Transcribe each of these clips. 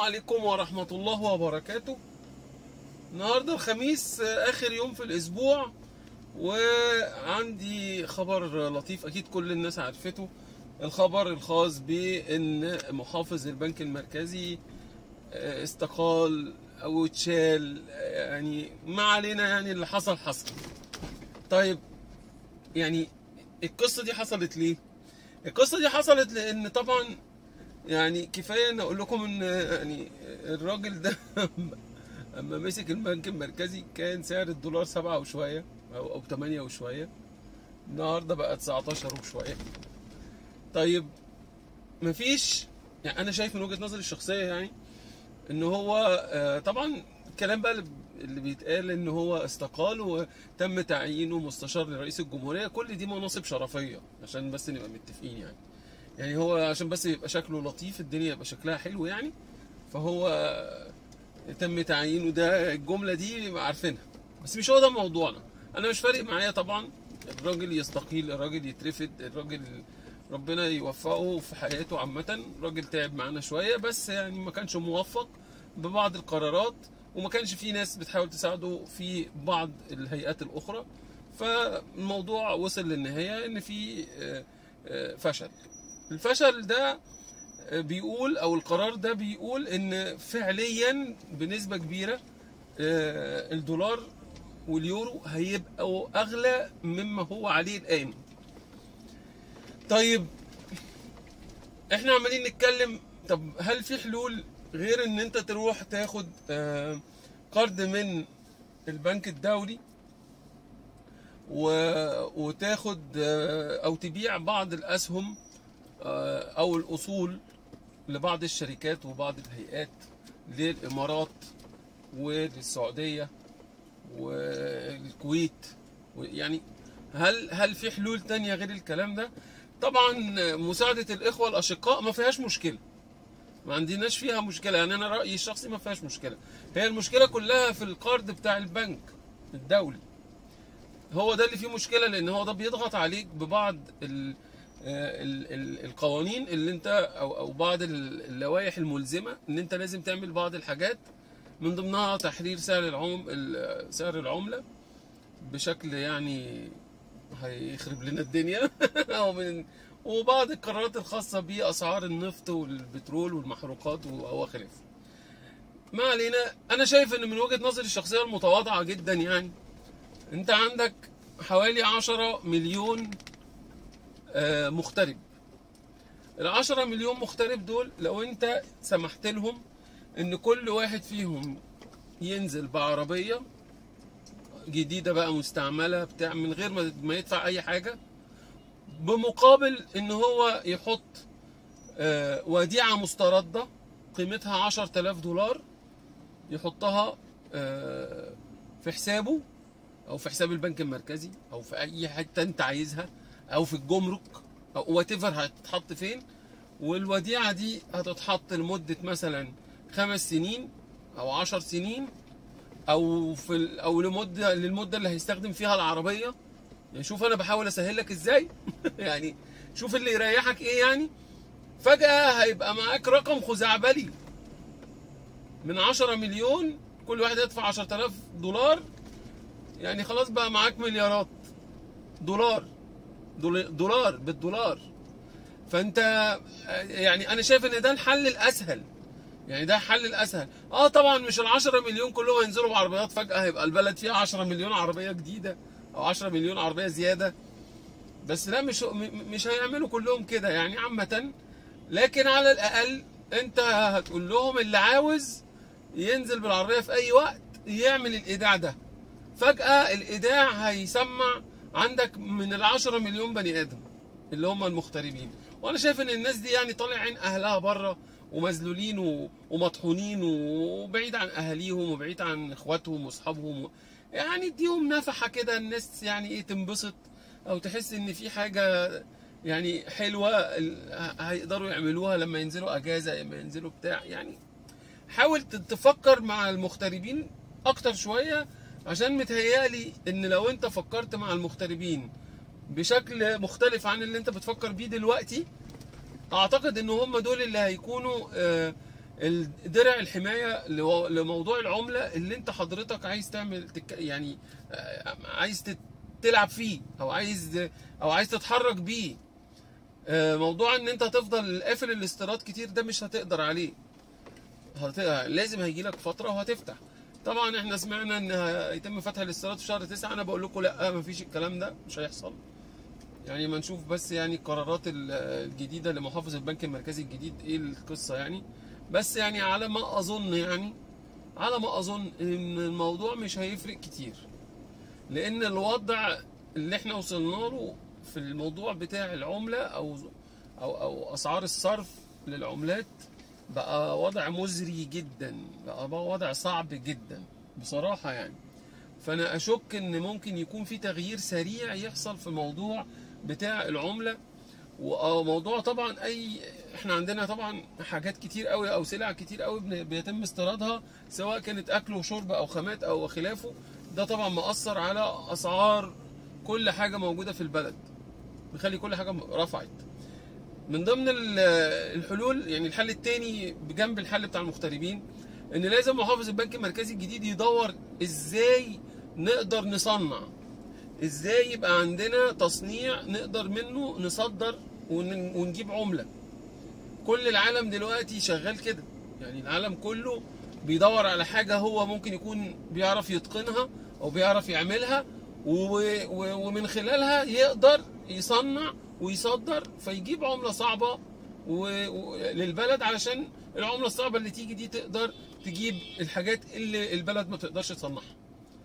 عليكم ورحمة الله وبركاته النهاردة الخميس آه، آخر يوم في الأسبوع وعندي خبر لطيف أكيد كل الناس عرفته الخبر الخاص بأن محافظ البنك المركزي آه، استقال أو اتشال آه، يعني ما علينا يعني اللي حصل حصل طيب يعني القصة دي حصلت ليه؟ القصة دي حصلت لأن طبعا يعني كفايه ان اقول لكم ان يعني الراجل ده اما مسك البنك المركزي كان سعر الدولار سبعة وشويه او او 8 وشويه النهارده بقى 19 وشويه طيب مفيش يعني انا شايف من وجهه نظري الشخصيه يعني ان هو آه، طبعا الكلام بقى اللي- اللي بيتقال ان هو استقال وتم تعيينه مستشار لرئيس الجمهوريه كل دي مناصب شرفيه عشان بس نبقى متفقين يعني يعني هو عشان بس يبقى شكله لطيف الدنيا يبقى شكلها حلو يعني فهو تم تعيينه ده الجملة دي عارفينها بس مش هو ده موضوعنا انا مش فارق معايا طبعا الراجل يستقيل الراجل يترفد الراجل ربنا يوفقه في حياته عامة الراجل تعب معانا شوية بس يعني ما كانش موفق ببعض القرارات وما كانش في ناس بتحاول تساعده في بعض الهيئات الأخرى فالموضوع وصل للنهاية إن في آه، آه، فشل الفشل ده بيقول او القرار ده بيقول ان فعليا بنسبه كبيره آه، الدولار واليورو هيبقوا اغلى مما هو عليه الان طيب احنا عمالين نتكلم طب هل في حلول غير ان انت تروح تاخد آه، قرض من البنك الدولي و- وتاخد آه، او تبيع بعض الاسهم آه، او الاصول لبعض الشركات وبعض الهيئات للامارات وللسعوديه والكويت يعني هل هل في حلول تانية غير الكلام ده؟ طبعا مساعدة الإخوة الأشقاء ما فيهاش مشكلة. ما عندناش فيها مشكلة يعني أنا رأيي الشخصي ما فيهاش مشكلة. هي المشكلة كلها في القرض بتاع البنك الدولي. هو ده اللي فيه مشكله لان هو ده بيضغط عليك ببعض ال ال ال القوانين اللي انت او او بعض ال- اللوائح الملزمه ان انت لازم تعمل بعض الحاجات من ضمنها تحرير سعر العم ال- سعر العمله بشكل يعني هيخرب لنا الدنيا ومن وبعض القرارات الخاصه باسعار النفط والبترول والمحروقات و- وخلافه. ما علينا انا شايف ان من وجهه نظري الشخصيه المتواضعه جدا يعني انت عندك حوالي 10 مليون آه، مغترب ال 10 مليون مغترب دول لو انت سمحت لهم ان كل واحد فيهم ينزل بعربيه جديده بقى مستعمله بتاع من غير ما ما يدفع اي حاجه بمقابل ان هو يحط آه، وديعه مسترده قيمتها 10000 دولار يحطها آه، في حسابه او في حساب البنك المركزي او في اي حته انت عايزها او في الجمرك او وات ايفر هتتحط فين والوديعه دي هتتحط لمده مثلا خمس سنين او عشر سنين او في ال- او لمده للمده اللي هيستخدم فيها العربيه يعني شوف انا بحاول اسهل لك ازاي يعني شوف اللي يريحك ايه يعني فجاه هيبقى معاك رقم خزعبلي من 10 مليون كل واحد يدفع 10000 دولار يعني خلاص بقى معاك مليارات دولار دول- دولار بالدولار فانت يعني انا شايف ان ده الحل الاسهل يعني ده الحل الاسهل اه طبعا مش ال 10 مليون كلهم هينزلوا بعربيات فجاه هيبقى البلد فيها 10 مليون عربيه جديده او 10 مليون عربيه زياده بس لا مش م- مش هيعملوا كلهم كده يعني عامه لكن على الاقل انت هتقول لهم اللي عاوز ينزل بالعربيه في اي وقت يعمل الايداع ده فجأة الإيداع هيسمع عندك من العشرة مليون بني آدم اللي هم المغتربين وأنا شايف إن الناس دي يعني طالع عين أهلها بره ومذلولين و- ومطحونين وبعيد عن أهاليهم وبعيد عن إخواتهم وأصحابهم يعني اديهم نفحة كده الناس يعني إيه تنبسط أو تحس إن في حاجة يعني حلوة ال- هيقدروا يعملوها لما ينزلوا أجازة لما ينزلوا بتاع يعني حاول ت- تفكر مع المغتربين اكتر شويه عشان متهيألي ان لو انت فكرت مع المغتربين بشكل مختلف عن اللي انت بتفكر بيه دلوقتي اعتقد ان هم دول اللي هيكونوا آه، درع الحمايه لو- لموضوع العمله اللي انت حضرتك عايز تعمل تك يعني آه، عايز تت- تلعب فيه او عايز او عايز تتحرك بيه آه، موضوع ان انت هتفضل قافل الاستيراد كتير ده مش هتقدر عليه هت... لازم هيجي لك فتره وهتفتح طبعا احنا سمعنا ان هيتم فتح الاستيراد في شهر تسعة انا بقول لكم لا مفيش الكلام ده مش هيحصل يعني ما نشوف بس يعني القرارات ال- الجديده لمحافظ البنك المركزي الجديد ايه القصه يعني بس يعني على ما اظن يعني على ما اظن ان الموضوع مش هيفرق كتير لان الوضع اللي احنا وصلنا له في الموضوع بتاع العمله او او او اسعار الصرف للعملات بقى وضع مزري جدا بقى, بقى وضع صعب جدا بصراحه يعني فانا اشك ان ممكن يكون في تغيير سريع يحصل في الموضوع بتاع العمله وموضوع طبعا اي احنا عندنا طبعا حاجات كتير قوي او سلع كتير قوي بن- بيتم استيرادها سواء كانت اكل وشرب او خامات او خلافه ده طبعا مأثر على اسعار كل حاجه موجوده في البلد بيخلي كل حاجه رفعت من ضمن ال- الحلول يعني الحل التاني بجنب الحل بتاع المغتربين ان لازم محافظ البنك المركزي الجديد يدور ازاي نقدر نصنع ازاي يبقى عندنا تصنيع نقدر منه نصدر ون- ونجيب عمله كل العالم دلوقتي شغال كده يعني العالم كله بيدور على حاجه هو ممكن يكون بيعرف يتقنها او بيعرف يعملها و- و- ومن خلالها يقدر يصنع ويصدر فيجيب عمله صعبه و- و- للبلد علشان العمله الصعبه اللي تيجي دي تقدر تجيب الحاجات اللي البلد ما تقدرش تصنعها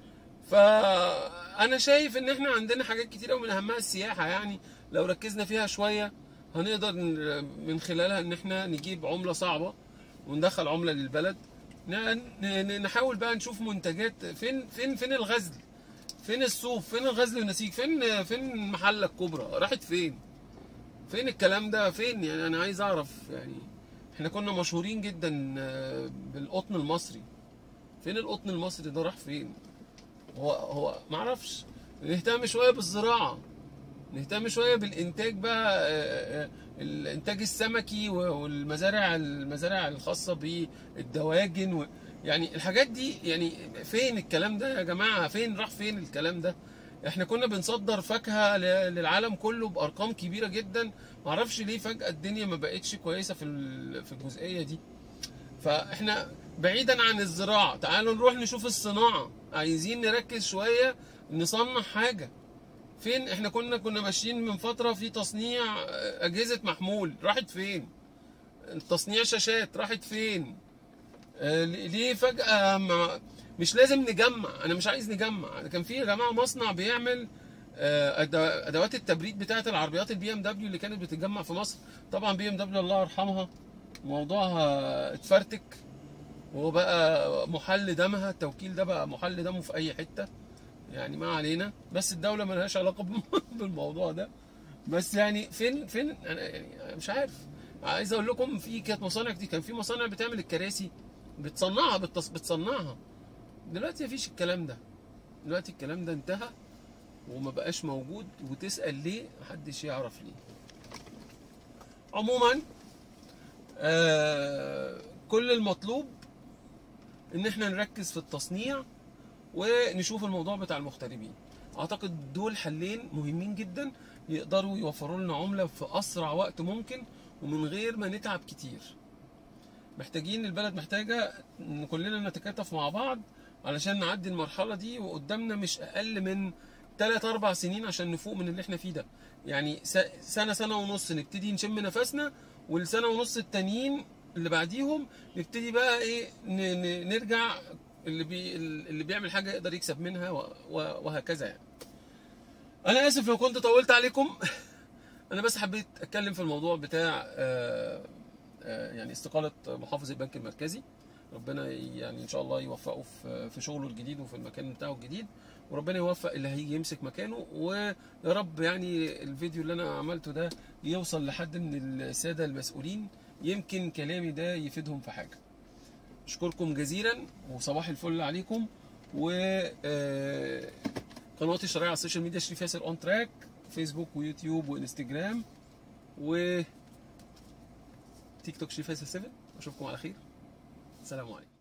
فانا شايف ان احنا عندنا حاجات كتير قوي من اهمها السياحه يعني لو ركزنا فيها شويه هنقدر ن- من خلالها ان احنا نجيب عمله صعبه وندخل عمله للبلد ن- ن- نحاول بقى نشوف منتجات فين فين فين الغزل فين الصوف فين الغزل والنسيج فين فين محلة الكبرى راحت فين فين الكلام ده فين يعني انا عايز اعرف يعني احنا كنا مشهورين جدا آه، بالقطن المصري فين القطن المصري ده راح فين هو هو معرفش نهتم شويه بالزراعه نهتم شويه بالانتاج بقى آه، آه، الانتاج السمكي والمزارع المزارع الخاصه بالدواجن و يعني الحاجات دي يعني فين الكلام ده يا جماعه فين راح فين الكلام ده احنا كنا بنصدر فاكهه ل- للعالم كله بارقام كبيره جدا معرفش ليه فجاه الدنيا ما بقتش كويسه في ال- في الجزئيه دي فاحنا بعيدا عن الزراعه تعالوا نروح نشوف الصناعه عايزين نركز شويه نصنع حاجه فين احنا كنا كنا ماشيين من فتره في تصنيع اجهزه محمول راحت فين تصنيع شاشات راحت فين آه، ليه فجاه ما مش لازم نجمع انا مش عايز نجمع كان في يا جماعه مصنع بيعمل آه، أد- ادوات التبريد بتاعه العربيات البي ام دبليو اللي كانت بتتجمع في مصر طبعا بي ام دبليو الله يرحمها موضوعها اتفرتك وبقى محل دمها التوكيل ده بقى محل دمه في اي حته يعني ما علينا بس الدوله ما لهاش علاقه بم- بالموضوع ده بس يعني فين فين انا يعني أنا مش عارف عايز اقول لكم في كانت مصانع كتير كان في مصانع بتعمل الكراسي بتصنعها بتص... بتصنعها دلوقتي مفيش الكلام ده دلوقتي الكلام ده انتهى وما بقاش موجود وتسأل ليه محدش يعرف ليه عموما آه كل المطلوب ان احنا نركز في التصنيع ونشوف الموضوع بتاع المغتربين اعتقد دول حلين مهمين جدا يقدروا يوفروا لنا عمله في اسرع وقت ممكن ومن غير ما نتعب كتير محتاجين البلد محتاجه ان كلنا نتكاتف مع بعض علشان نعدي المرحله دي وقدامنا مش اقل من 3 4 سنين عشان نفوق من اللي احنا فيه ده يعني س- سنه سنه ونص نبتدي نشم نفسنا والسنه ونص التانيين اللي بعديهم نبتدي بقى ايه ن- ن- نرجع اللي بي اللي بيعمل حاجه يقدر يكسب منها و- و- وهكذا يعني انا اسف لو كنت طولت عليكم انا بس حبيت اتكلم في الموضوع بتاع آه، آه، يعني استقاله محافظ البنك المركزي ربنا يعني ان شاء الله يوفقه في في شغله الجديد وفي المكان بتاعه الجديد وربنا يوفق اللي هيجي يمسك مكانه ويا رب يعني الفيديو اللي انا عملته ده يوصل لحد من الساده المسؤولين يمكن كلامي ده يفيدهم في حاجه اشكركم جزيلا وصباح الفل عليكم و آه، قنواتي الشرعيه على السوشيال ميديا شريف ياسر اون تراك فيسبوك ويوتيوب وانستجرام و تيك توك شريف ياسر 7 اشوفكم على خير السلام عليكم